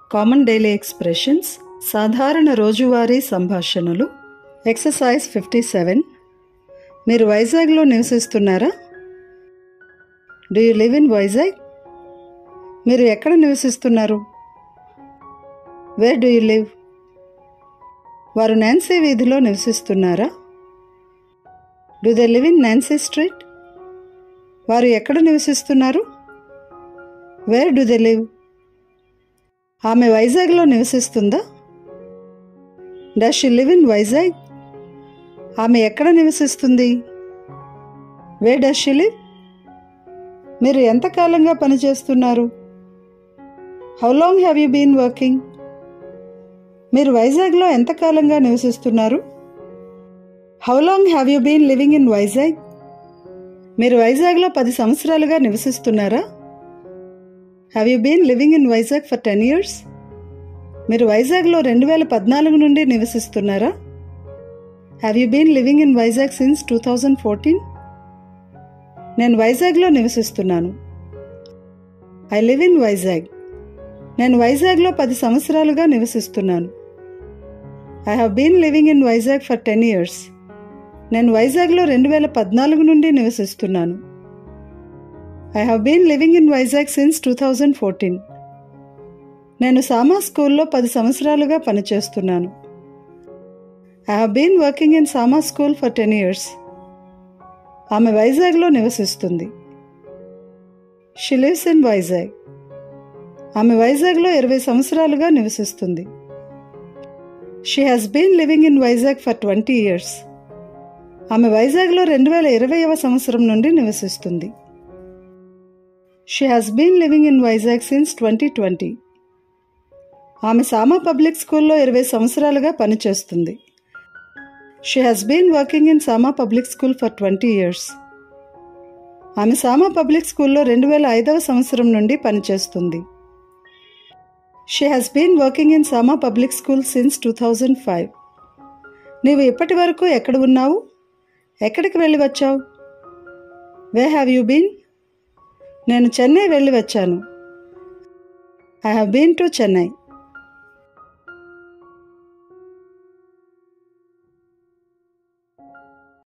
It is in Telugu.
కామన్ డైలీ ఎక్స్ప్రెషన్స్ సాధారణ రోజువారీ సంభాషణలు ఎక్సర్సైజ్ ఫిఫ్టీ సెవెన్ మీరు వైజాగ్లో నివసిస్తున్నారా do you live in Vizag మీరు ఎక్కడ నివసిస్తున్నారు వేర్ డూ యూ లివ్ వారు నాన్సీ వీధిలో నివసిస్తున్నారా do they live in Nancy street వారు ఎక్కడ నివసిస్తున్నారు వేర్ డు దే లివ్ ఆమె వైజాగ్లో నివసిస్తుందా does she live in Vizag ఆమె ఎక్కడ నివసిస్తుంది వే డస్ షీ లివ్ మీరు ఎంతకాలంగా పనిచేస్తున్నారు how long have you been working మీరు వైజాగ్లో ఎంతకాలంగా నివసిస్తున్నారు how long have you been living in Vizag మీరు వైజాగ్లో పది సంవత్సరాలుగా నివసిస్తున్నారా have you been living in Vizag for ten years మీరు వైజాగ్లో రెండు వేల పద్నాలుగు నుండి నివసిస్తున్నారా have you been living in Vizag since two thousand fourteen నేను వైజాగ్లో నివసిస్తున్నాను ఐ లివ్ ఇన్ వైజాగ్ నేను వైజాగ్లో పది సంవత్సరాలుగా నివసిస్తున్నాను I have been living in Vizag for ten years నేను వైజాగ్లో రెండు వేల పద్నాలుగు నుండి నివసిస్తున్నాను I have been living in Vizag since two thousand fourteen నేను సామా స్కూల్లో పది సంవత్సరాలుగా పనిచేస్తున్నాను I have been working in Sama school for ten years ఆమె వైజాగ్లో నివసిస్తుంది షీ లివ్స్ ఇన్ వైజాగ్ ఆమె వైజాగ్లో ఇరవై సంవత్సరాలుగా నివసిస్తుంది she has been living in Vizag for twenty years ఆమె వైజాగ్లో రెండు వేల ఇరవైవ సంవత్సరం నుండి నివసిస్తుంది she has been living in Vizag since twenty twenty ఆమె సామా పబ్లిక్ స్కూల్లో ఇరవై సంవత్సరాలుగా పనిచేస్తుంది she has been working in Sama public school for twenty years ఆమె సామా పబ్లిక్ స్కూల్లో రెండు వేల ఐదవ సంవత్సరం నుండి పనిచేస్తుంది she has been working in Sama public school since two thousand five నీవు ఇప్పటి వరకు ఎక్కడ ఉన్నావు ఎక్కడికి వెళ్ళి వచ్చావు వే హ్యావ్ యూ బీన్ నేను చెన్నై వెళ్ళి వచ్చాను I have been to Chennai